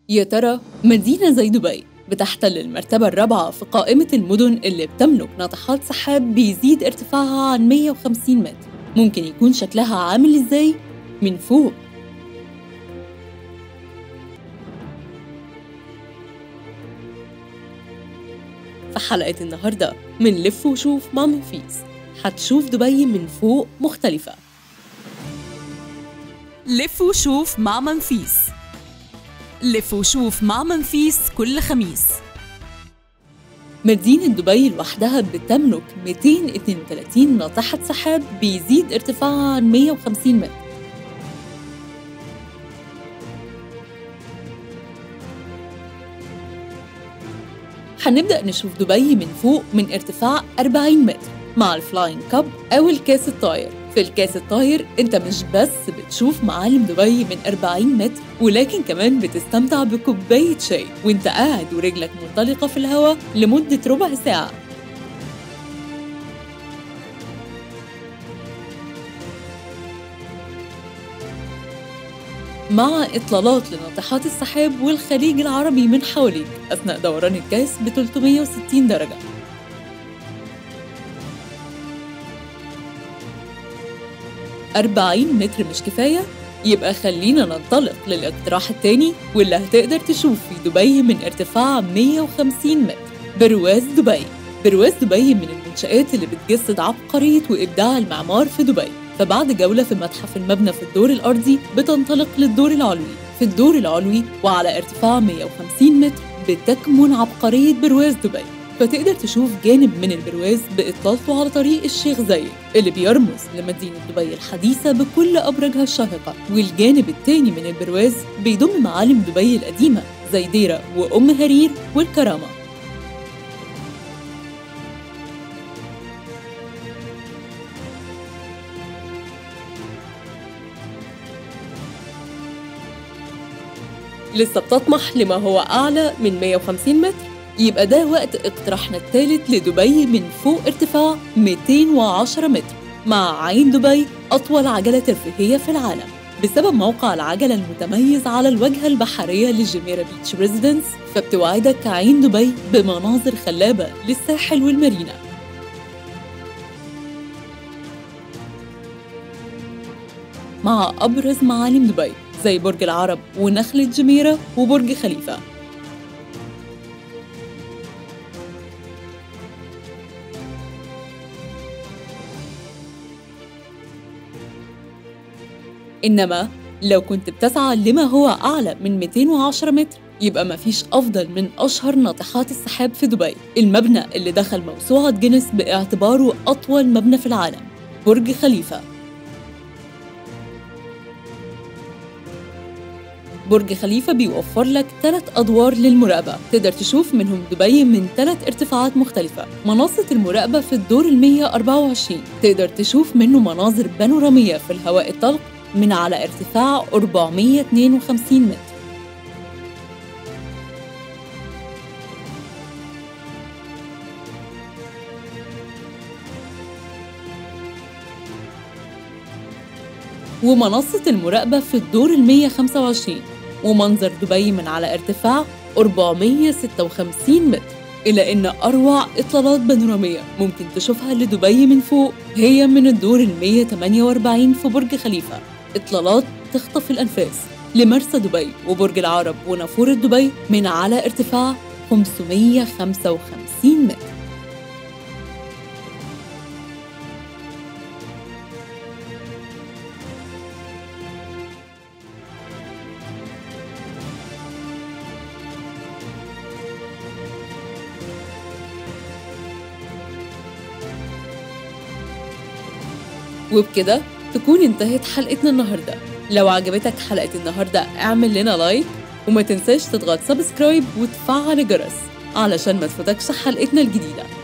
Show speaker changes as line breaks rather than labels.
يا ترى مدينة زي دبي بتحتل المرتبة الرابعة في قائمة المدن اللي بتملك ناطحات سحاب بيزيد ارتفاعها عن 150 متر ممكن يكون شكلها عامل ازاي من فوق في حلقة النهاردة من لف وشوف مع منفيس هتشوف دبي من فوق مختلفة
لف وشوف مع منفيس لف وشوف مع منفيس كل خميس
مدينة دبي لوحدها بتملك 232 ناطحة سحاب بيزيد ارتفاعها عن 150 متر هنبدأ نشوف دبي من فوق من ارتفاع 40 متر مع الفلاين كاب أو الكاس الطاير في الكاس الطاير انت مش بس بتشوف معالم دبي من 40 متر ولكن كمان بتستمتع بكوباية شاي وانت قاعد ورجلك منطلقة في الهواء لمدة ربع ساعة مع إطلالات لناطحات السحاب والخليج العربي من حواليك أثناء دوران الكاس ب 360 درجة أربعين متر مش كفاية؟ يبقى خلينا ننطلق للاقتراح التاني واللي هتقدر تشوف في دبي من ارتفاع 150 متر برواز دبي برواز دبي من المنشآت اللي بتجسد عبقرية وإبداع المعمار في دبي فبعد جولة في متحف المبنى في الدور الأرضي بتنطلق للدور العلوي في الدور العلوي وعلى ارتفاع 150 متر بتكمن عبقرية برواز دبي فتقدر تشوف جانب من البرواز بإطلالته على طريق الشيخ زايد اللي بيرمز لمدينة دبي الحديثة بكل أبراجها الشاهقة والجانب التاني من البرواز بيضم معالم دبي القديمة زي ديرة وأم هرير والكرامة لسه بتطمح لما هو أعلى من 150 متر يبقى ده وقت اقتراحنا الثالث لدبي من فوق ارتفاع 210 متر مع عين دبي أطول عجلة ترفيهية في العالم بسبب موقع العجلة المتميز على الواجهة البحرية للجميرة بيتش ريزيدنس فبتوعدك عين دبي بمناظر خلابة للساحل والمارينا مع أبرز معالم دبي زي برج العرب ونخلة جميرة وبرج خليفة إنما لو كنت بتسعى لما هو أعلى من 210 متر يبقى مفيش أفضل من أشهر ناطحات السحاب في دبي المبنى اللي دخل موسوعة جينيس باعتباره أطول مبنى في العالم برج خليفة برج خليفة بيوفر لك ثلاث أدوار للمراقبة تقدر تشوف منهم دبي من ثلاث ارتفاعات مختلفة منصة المراقبة في الدور ال 124 تقدر تشوف منه مناظر بانورامية في الهواء الطلق من على ارتفاع 452 متر ومنصة المراقبة في الدور ال 125 ومنظر دبي من على ارتفاع 456 متر إلى أن أروع إطلالات بانورامية ممكن تشوفها لدبي من فوق هي من الدور ال 148 في برج خليفة إطلالات تخطف الأنفاس لمرسى دبي وبرج العرب ونافورة دبي من على ارتفاع 555 متر وبكده تكون انتهت حلقتنا النهارده لو عجبتك حلقة النهارده اعمل لنا لايك وما تنساش تضغط سبسكرايب وتفعل الجرس علشان ما تفوتكش حلقتنا الجديده